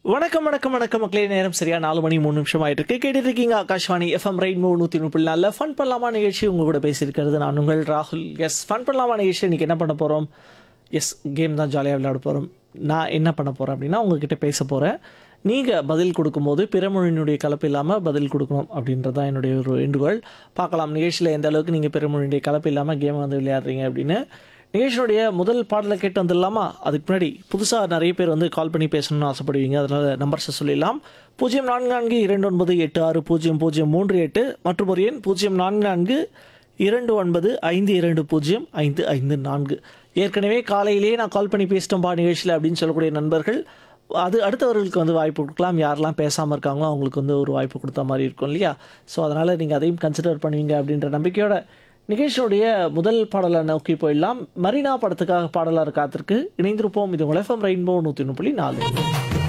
வணக்கம் வணக்கம் வணக்கம் மக்களே நேரம் சரியா நாலு மணி மூணு நிமிஷம் ஆயிட்டு இருக்கு கேட்டுட்டு இருக்கீங்க ஆகாஷ்வாணி எஃப்எம் ரெயின்போ நூற்றி முப்பது நாளில் ஃபன் பண்ணலாமா நிகழ்ச்சி உங்க கூட பேசியிருக்கிறது நான் உங்கள் ராகுல் எஸ் ஃபன் பண்ணலாமா நிகழ்ச்சி இன்னைக்கு என்ன பண்ண போகிறோம் எஸ் கேம் தான் ஜாலியாக விளையாட போகிறோம் நான் என்ன பண்ண போகிறேன் அப்படின்னா உங்ககிட்ட பேச போகிறேன் நீங்கள் பதில் கொடுக்கும்போது பிறமொழியினுடைய கலப்பு இல்லாமல் பதில் கொடுக்கணும் அப்படின்றது தான் என்னுடைய ஒரு வேண்டுகோள் பார்க்கலாம் நிகழ்ச்சியில் எந்த அளவுக்கு நீங்கள் பிறமொழியினுடைய கலப்பு இல்லாமல் கேம் வந்து விளையாடுறீங்க அப்படின்னு நிகழ்ச்சியுடைய முதல் பாடலை கேட்டு வந்துடலாமா அதுக்கு முன்னாடி புதுசாக நிறைய பேர் வந்து கால் பண்ணி பேசணும்னு ஆசைப்படுவீங்க அதனால் நம்பர்ஸை சொல்லிடலாம் பூஜ்ஜியம் நான்கு நான்கு இரண்டு ஒன்பது எட்டு ஆறு பூஜ்ஜியம் பூஜ்ஜியம் மூன்று எட்டு மற்றும் ஒரு எண் பூஜ்ஜியம் நான்கு நான்கு இரண்டு ஒன்பது ஐந்து இரண்டு பூஜ்ஜியம் ஐந்து ஐந்து நான்கு ஏற்கனவே காலையிலேயே நான் கால் பண்ணி பேசிட்டோம்பா நிகழ்ச்சியில் அப்படின்னு சொல்லக்கூடிய நண்பர்கள் அது அடுத்தவர்களுக்கு வந்து வாய்ப்பு கொடுக்கலாம் யாரெல்லாம் பேசாமல் இருக்காங்களோ அவங்களுக்கு வந்து ஒரு வாய்ப்பு கொடுத்த மாதிரி இருக்கும் இல்லையா ஸோ அதனால் நீங்கள் அதையும் கன்சிடர் பண்ணுவீங்க அப்படின்ற நம்பிக்கையோட நிகழ்ச்சியுடைய முதல் பாடலை நோக்கி போயிடலாம் மரீனா படத்துக்காக பாடலாக காத்திருக்கு இணைந்திருப்போம் இது உலகம் ரெயின்போ நூற்றி ஒன்று புள்ளி நாலு